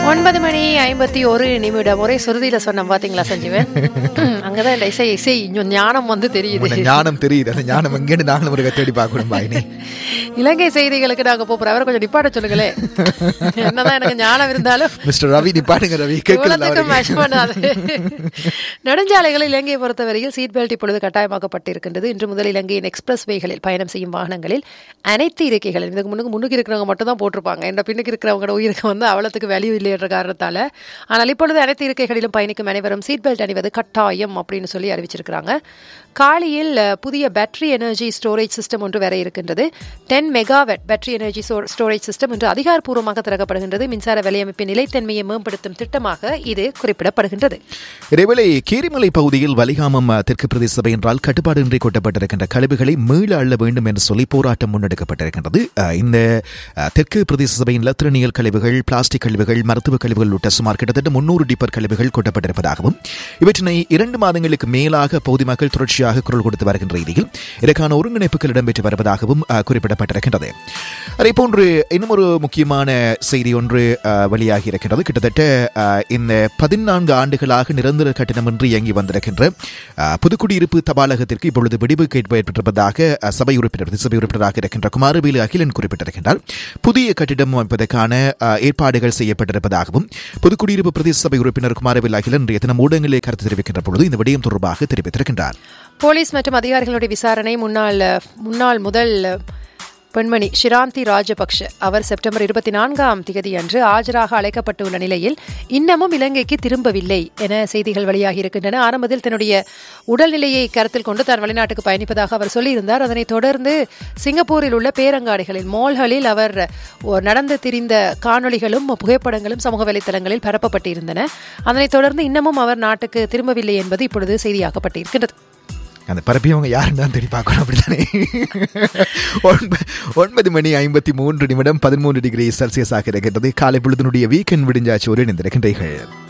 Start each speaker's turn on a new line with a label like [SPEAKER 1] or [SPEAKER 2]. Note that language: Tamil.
[SPEAKER 1] ஒன்பது மணி ஐம்பத்தி ஒரு நிமிடம் ஒரே சுருதியில சொன்னேன் பாத்தீங்களா சஞ்சீவன் அங்கதான் இந்த இசை இசை இன்னும் ஞானம் வந்து தெரியுது
[SPEAKER 2] உன்னை ஞானம் தெரியுது அந்த ஞானம் எங்கேன்னு நாங்களும் ஒரு தேடி பார்க்கணும் பாயினி
[SPEAKER 1] இலங்கை செய்திகளுக்கு நாங்க போறோம் அவரை கொஞ்சம் நிப்பாட்ட சொல்லுங்களே என்னதான் எனக்கு ஞானம் இருந்தாலும்
[SPEAKER 2] மிஸ்டர் ரவி நிப்பாடுங்க ரவி கேட்கல
[SPEAKER 1] இவ்வளவுக்கு match பண்ணாது. நெடுஞ்சாலைகளில் இலங்கையை பொறுத்தவரையில் சீட் பெல்ட் இப்பொழுது கட்டாயமாக்கப்பட்டிருக்கின்றது இன்று முதல் இலங்கையின் எக்ஸ்பிரஸ் வேகளில் பயணம் செய்யும் வாகனங்களில் அனைத்து இருக்கைகளும் இதுக்கு முன்னுக்கு முன்னுக்கு இருக்கிறவங்க மட்டும் தான் போட்டிருப்பாங்க இந்த பின்னுக்கு இருக்கிறவங்களோட உயிருக்கு வந்து அவ்வளவுக்கு வேல்யூ இல்லை என்ற காரணத்தால ஆனால் இப்பொழுது அனைத்து இருக்கைகளிலும் பயணிக்கும் அனைவரும் சீட் பெல்ட் அணிவது கட்டாயம் அப்படின்னு சொல்லி அறிவிச்சிருக்கிறாங்க காலியில் அஹ், புதிய பேட்டரி எனர்ஜி ஸ்டோரேஜ் சிஸ்டம் ஒன்று வர இருக்கின்றது ten megawatt battery energy storage system இன்று அதிகாரப்பூர்வமாக திறக்கப்படுகின்றது மின்சார வலையமைப்பின் நிலைத்தன்மையை மேம்படுத்தும் திட்டமாக இது குறிப்பிடப்படுகின்றது
[SPEAKER 2] இதேவேளை கீரிமலை பகுதியில் வலிகாமம் அஹ், தெற்கு பிரதேச சபை என்றால் கட்டுப்பாடின்றி கொட்டப்பட்டிருக்கின்ற கழிவுகளை மீள அள்ள வேண்டும் என்று சொல்லி போராட்டம் முன்னெடுக்கப்பட்டிருக்கின்றது அஹ், இந்த அஹ், தெற்கு பிரதேச சபையின் லத்திரனியல் கழிவுகள் பிளாஸ்டிக் கழிவுகள் மருத்துவ கழிவுகள் உள்ளிட்ட சுமார் கிட்டத்தட்ட முன்னூறு டிப்பர் கழிவுகள் கொட்டப்பட்டிருப்பதாகவும் இவற்றினை இரண்டு மாதங்களுக்கு மேலாக பகுதி மக்கள் தொடர்ச்சியாக குரல் கொடுத்து வருகின்ற ரீதியில் இதற்கான ஒருங்கிணைப்புகள் இடம்பெற்று வருவதாகவும் அஹ், குறிப்பிடப்பட்டிருக்கின்றது அதே போன்று இன்னும் ஒரு முக்கியமான செய்தி ஒன்று அஹ், வெளியாகி இருக்கின்றது கிட்டத்தட்ட அஹ், இந்த பதினான்கு ஆண்டுகளாக நிரந்தர கட்டணமின்றி இயங்கி வந்திருக்கின்ற அஹ், புதுக்குடியிருப்பு தபாலகத்திற்கு இப்பொழுது விடிவு கேட்பு ஏற்பட்டிருப்பதாக அஹ், சபை உறுப்பினர் சபை உறுப்பினராக இருக்கின்ற குமாரவேலு அகிலன் குறிப்பிட்டிருக்கின்றார் புதிய கட்டிடம் அமைப்பதற்கான அஹ், ஏற்பாடுகள் செய்யப்பட்டிருப்பதாகவும் புதுக்குடியிருப்பு பிரதேச சபை உறுப்பினர் குமாரவேலு அகிலன் இன்றைய தினம் ஊடகங்களிலே கருத்து தெரிவிக்கின்ற பொழுது இந்த விடயம் தொடர்பாக தெரிவித்திருக்கின்றார்
[SPEAKER 1] போலீஸ் மற்றும் அதிகாரிகளுடைய விசாரணை முன்னாள் முன்னாள் முதல் பெண்மணி ஷிராந்தி ராஜபக்ஷ அவர் செப்டம்பர் இருபத்தி நான்காம் திகதி அன்று ஆஜராக அழைக்கப்பட்டுள்ள நிலையில் இன்னமும் இலங்கைக்கு திரும்பவில்லை என செய்திகள் வெளியாகி இருக்கின்றன ஆரம்பத்தில் தன்னுடைய உடல்நிலையை கருத்தில் கொண்டு தான் வெளிநாட்டுக்கு பயணிப்பதாக அவர் சொல்லியிருந்தார் அதனைத் தொடர்ந்து சிங்கப்பூரில் உள்ள பேரங்காடிகளில் மால்களில் அவர் நடந்து திரிந்த காணொளிகளும் புகைப்படங்களும் சமூக வலைத்தளங்களில் பரப்பப்பட்டிருந்தன அதனைத் தொடர்ந்து இன்னமும் அவர் நாட்டுக்கு திரும்பவில்லை என்பது இப்பொழுது செய்தியாக்கப்பட்டிருக்கிறது
[SPEAKER 2] அந்த பரப்பியவங்க யாருன்னு தான் தேடி பார்க்கணும் அப்படித்தானே ஒன்ப- ஒன்பது மணி ஐம்பத்தி மூன்று நிமிடம் பதிமூன்று டிகிரி செல்சியஸ் ஆக இருக்கின்றது காலை பொழுதுனுடைய வீக்கெண்ட் விடிஞ்சாச்சு ஒரு இணைந்திருக்கின்றீர்கள்